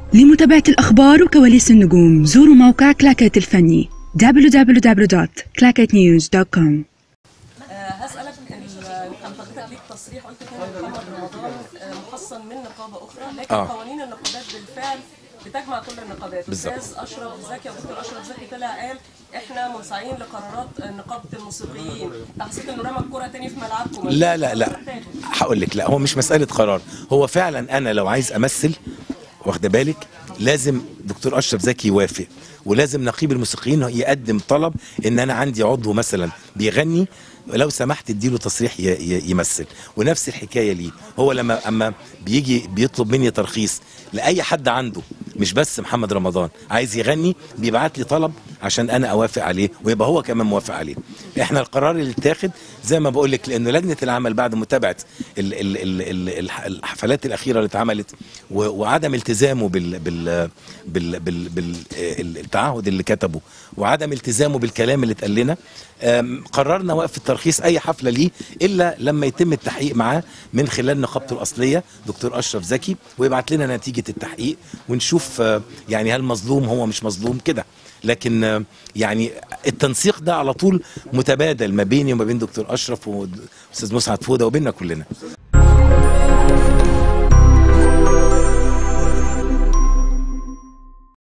لمتابعة الأخبار وكواليس النجوم زوروا موقع كلاكيت الفني www.clacketnews.com آه، هسألك ال- كان حضرتك ليك تصريح قلت فيه إن محمد رمضان آه، محصن من نقابة أخرى لكن آه. قوانين النقابات بالفعل بتجمع كل النقابات بالظبط. أستاذ أشرف زكي ودكتور أشرف زكي طلع قال إحنا منصاعين لقرارات آه، نقابة الموسيقيين تحسيت إنه رمى الكرة تاني في ملعبكم لا لا لا هقول لك لا هو مش مساله قرار هو فعلا انا لو عايز امثل واخده بالك لازم دكتور اشرف زكي يوافق ولازم نقيب الموسيقيين يقدم طلب ان انا عندي عضو مثلا بيغني لو سمحت اديله تصريح ي- ي- يمثل ونفس الحكايه ليه هو لما اما بيجي بيطلب مني ترخيص لاي حد عنده مش بس محمد رمضان عايز يغني بيبعت لي طلب عشان انا اوافق عليه ويبقى هو كمان موافق عليه احنا القرار اللي اتاخد زي ما بقول لك لانه لجنه العمل بعد متابعه ال ال ال ال الح- الحفلات الاخيره اللي اتعملت و- وعدم التزامه بال بال بال بال بال ال- التعهد اللي كتبه وعدم التزامه بالكلام اللي اتقال لنا أم، قررنا وقف الترخيص اي حفله ليه الا لما يتم التحقيق معاه من خلال نقابته الاصليه دكتور اشرف زكي ويبعت لنا نتيجه التحقيق ونشوف آه، يعني هل مظلوم هو مش مظلوم كده لكن آه، يعني التنسيق ده على طول متبادل ما بيني وما بين دكتور اشرف واستاذ مسعد فوده وبيننا كلنا